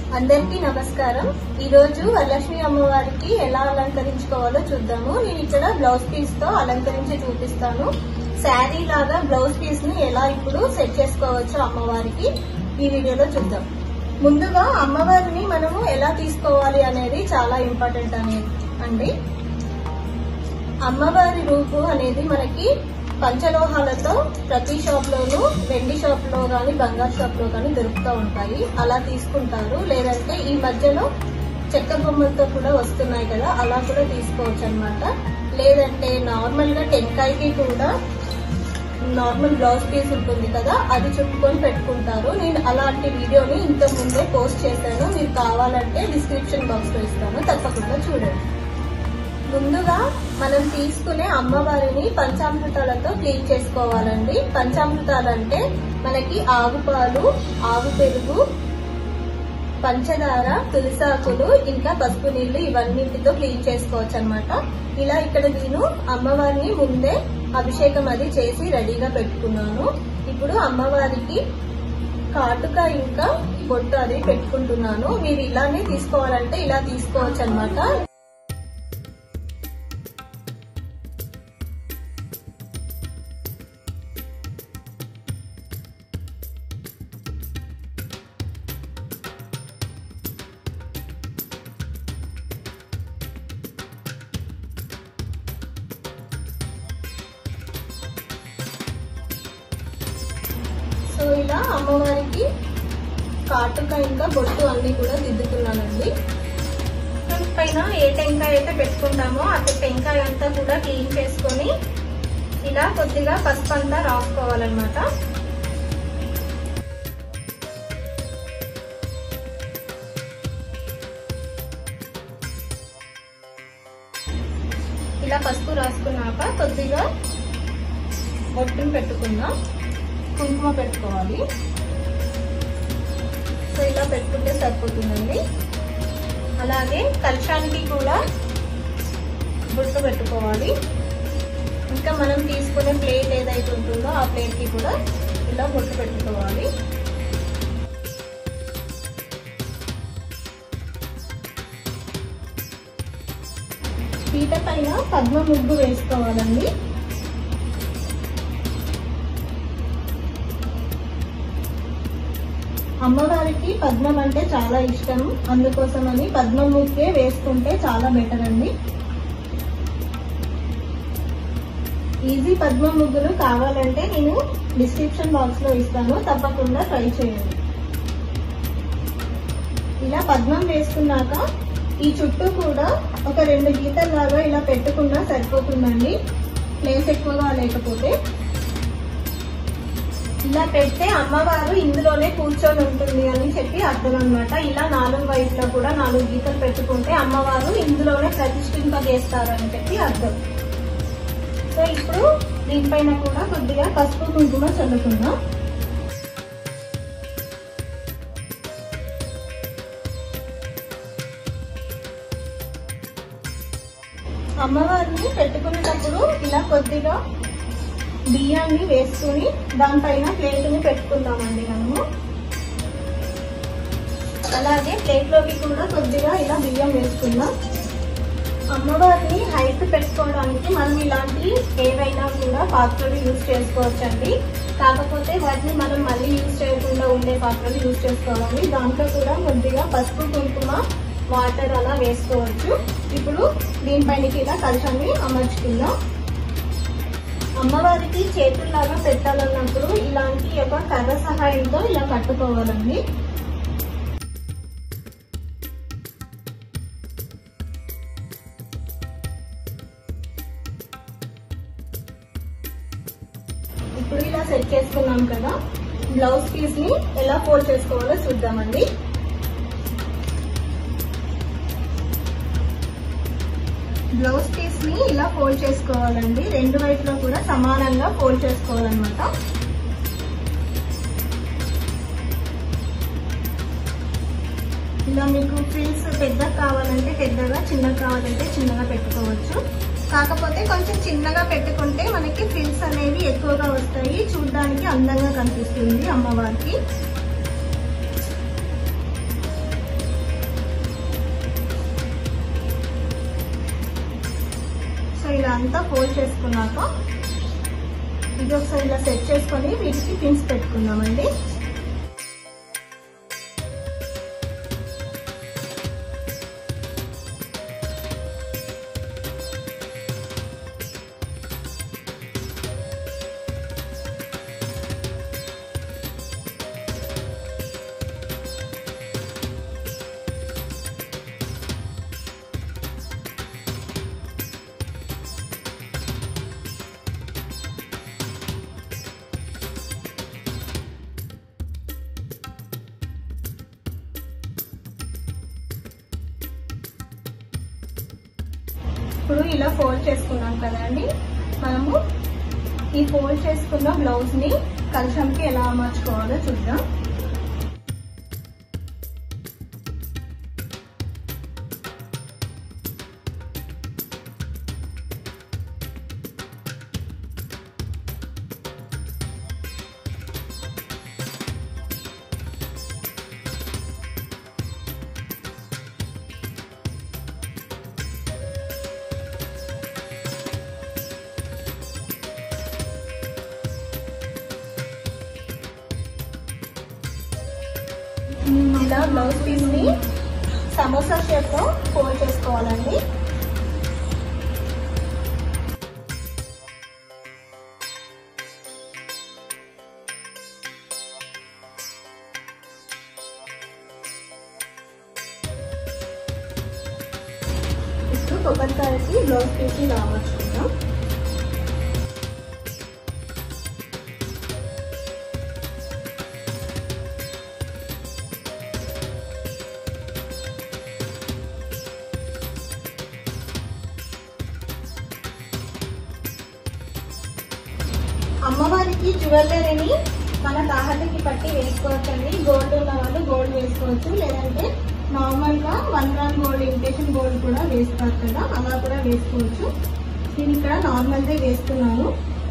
అందరికీ నమస్కారం ఈ రోజు వరలక్ష్మి అమ్మవారికి ఎలా అలంకరించుకోవాలో చూద్దాము నేను ఇక్కడ బ్లౌజ్ పీస్ తో అలంకరించి చూపిస్తాను శారీ లాగా బ్లౌజ్ పీస్ ని ఎలా ఇప్పుడు సెట్ చేసుకోవచ్చో అమ్మవారికి ఈ వీడియోలో చూద్దాం ముందుగా అమ్మవారిని మనము ఎలా తీసుకోవాలి అనేది చాలా ఇంపార్టెంట్ అనేది అండి అమ్మవారి రూపు అనేది మనకి పంచలోహాలతో ప్రతి షాప్ లోను వెండి షాప్ లో గాని బంగారు షాప్ లో గాని దొరుకుతూ ఉంటాయి అలా తీసుకుంటారు లేదంటే ఈ మధ్యలో చెక్క బొమ్మలతో కూడా వస్తున్నాయి కదా అలా కూడా తీసుకోవచ్చు అనమాట లేదంటే నార్మల్ గా టెంకాయకి కూడా నార్మల్ బ్లౌజ్ పీస్ ఉంటుంది కదా అది చుట్టుకొని పెట్టుకుంటారు నేను అలాంటి వీడియోని ఇంతకు ముందే పోస్ట్ చేశాను మీరు కావాలంటే డిస్క్రిప్షన్ బాక్స్ లో ఇస్తాను తప్పకుండా చూడండి ముందుగా మనం తీసుకునే అమ్మవారిని పంచామృతాలతో క్లీన్ చేసుకోవాలండి పంచామృతాలు అంటే మనకి ఆవు పాలు ఆవు పెరుగు పంచదార తులసాకులు ఇంకా పసుపు నీళ్లు ఇవన్నింటితో క్లీన్ చేసుకోవచ్చు అనమాట ఇలా ఇక్కడ నేను అమ్మవారిని ముందే అభిషేకం అది చేసి రెడీగా పెట్టుకున్నాను ఇప్పుడు అమ్మవారికి కాటుక ఇంకా బొట్టు అది పెట్టుకుంటున్నాను మీరు ఇలానే తీసుకోవాలంటే ఇలా తీసుకోవచ్చు అనమాట సో ఇలా అమ్మవారికి కాటుక ఇంకా బొట్టు అన్ని కూడా దిద్దుకున్నానండి పైన ఏ టెంకాయ అయితే పెట్టుకుంటామో ఆ టెంకాయ అంతా కూడా క్లీన్ చేసుకొని ఇలా కొద్దిగా పసుపు అంతా రాసుకోవాలన్నమాట ఇలా పసుపు రాసుకున్నాక కొద్దిగా బొట్టును పెట్టుకుందాం కుంకుమ పెట్టుకోవాలి సో ఇలా పెట్టుకుంటే సరిపోతుందండి అలాగే కలశానికి కూడా బొట్టు పెట్టుకోవాలి ఇంకా మనం తీసుకునే ప్లేట్ ఏదైతే ఉంటుందో ఆ ప్లేట్కి కూడా ఇలా బొట్టు పెట్టుకోవాలి పీట పైన పద్మ ముగ్గు వేసుకోవాలండి అమ్మవారికి పద్మం అంటే చాలా ఇష్టం అందుకోసమని పద్మం ముగ్గే వేసుకుంటే చాలా బెటర్ అండి ఈజీ పద్మం ముగ్గులు కావాలంటే నేను డిస్క్రిప్షన్ బాక్స్ లో ఇస్తాను తప్పకుండా ట్రై చేయండి ఇలా పద్మం వేసుకున్నాక ఈ చుట్టూ కూడా ఒక రెండు గీతల్లాగా ఇలా పెట్టుకున్నా సరిపోతుందండి ప్లేస్ ఎక్కువగా లేకపోతే ఇలా పెడితే అమ్మవారు ఇందులోనే కూర్చొని ఉంటుంది అని చెప్పి అర్థం అనమాట ఇలా నాలుగు వైపులా కూడా నాలుగు గీతలు పెట్టుకుంటే అమ్మవారు ఇందులోనే ప్రతిష్ఠింపజేస్తారు అని చెప్పి అర్థం సో ఇప్పుడు దీనిపైన కూడా కొద్దిగా పసుపు కుంకుమ చల్లుకుందాం అమ్మవారిని పెట్టుకునేటప్పుడు ఇలా కొద్దిగా బియ్యాన్ని వేసుకుని దానిపైన ప్లేట్ని పెట్టుకుందామండి మనము అలాగే ప్లేట్లోకి కూడా కొద్దిగా ఇలా బియ్యం వేసుకుందాం అమ్మవారిని హైట్ పెట్టుకోవడానికి మనం ఇలాంటి ఏవైనా కూడా పాత్రలు యూజ్ చేసుకోవచ్చండి కాకపోతే వాటిని మనం మళ్ళీ యూజ్ చేయకుండా ఉండే పాత్రలు యూజ్ చేసుకోవాలి దాంట్లో కూడా కొద్దిగా పసుపు కుంకుమ వాటర్ అలా వేసుకోవచ్చు ఇప్పుడు దీనిపైనకి ఇలా కలశాన్ని అమర్చుకుందాం అమ్మవారికి చేతుల్లాగా పెట్టాలన్నప్పుడు ఇలాంటి ఒక కర్ర సహాయంతో ఇలా కట్టుకోవాలండి ఇప్పుడు ఇలా సెట్ చేసుకున్నాం కదా బ్లౌజ్ పీస్ ని ఎలా ఫోల్డ్ చేసుకోవాలో చూద్దామండి బ్లౌజ్ పీస్ ని ఇలా ఫోల్డ్ చేసుకోవాలండి రెండు వైపులా కూడా సమానంగా ఫోల్డ్ చేసుకోవాలన్నమాట ఇలా మీకు ఫ్రిల్స్ పెద్దగా కావాలంటే పెద్దగా చిన్నగా కావాలంటే చిన్నగా పెట్టుకోవచ్చు కాకపోతే కొంచెం చిన్నగా పెట్టుకుంటే మనకి ఫ్రిల్స్ అనేవి ఎక్కువగా వస్తాయి చూడడానికి అందంగా కనిపిస్తుంది అమ్మవారికి అంతా ఫోల్డ్ చేసుకున్నాక ఇది ఒకసారి ఇలా సెట్ చేసుకొని వీటికి పిన్స్ పెట్టుకుందామండి ఇప్పుడు ఇలా ఫోల్డ్ చేసుకున్నాం కదండి మనము ఈ ఫోల్డ్ చేసుకున్న బ్లౌజ్ ని కలశంకి ఎలా అమర్చుకోవాలో చూద్దాం ఇలా బ్లౌజ్ పీస్ ని సమోసా షేప్ లో ఫోల్డ్ చేసుకోవాలండి ఇప్పుడు కొబ్బరికాయకి బ్లౌజ్ పీస్ ని రామర్చుకుందాం అమ్మవారికి జ్యువెలరీని మన తాహతకి పట్టి వేసుకోవచ్చండి గోల్డ్ ఉన్న వాళ్ళు గోల్డ్ వేసుకోవచ్చు లేదంటే నార్మల్ గా one gram gold imitation gold కూడా వేస్తారు కదా అలా కూడా వేసుకోవచ్చు నేను ఇక్కడ నార్మల్దే వేస్తున్నాను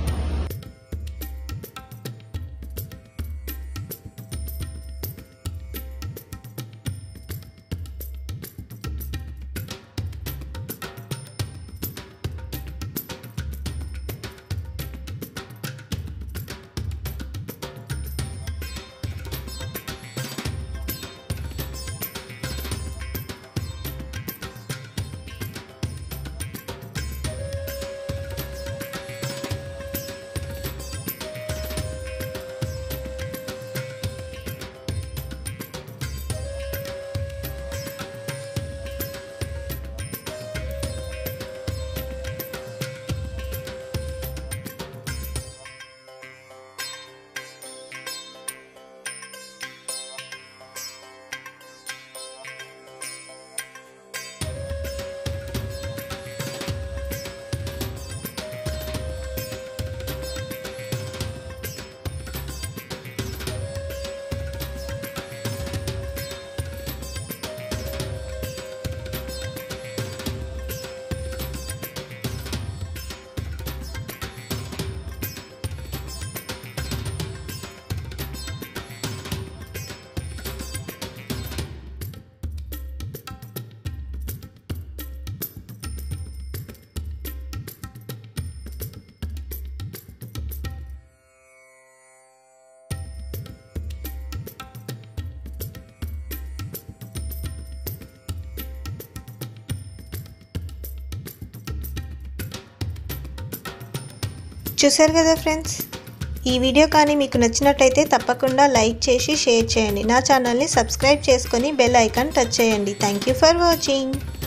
చూసారు కదా ఫ్రెండ్స్ ఈ వీడియో కానీ మీకు నచ్చినట్టయితే తప్పకుండా లైక్ చేసి షేర్ చేయండి నా ఛానల్ని సబ్స్క్రైబ్ చేసుకొని బెల్ ఐకాన్ టచ్ చేయండి థ్యాంక్ యూ ఫర్ వాచింగ్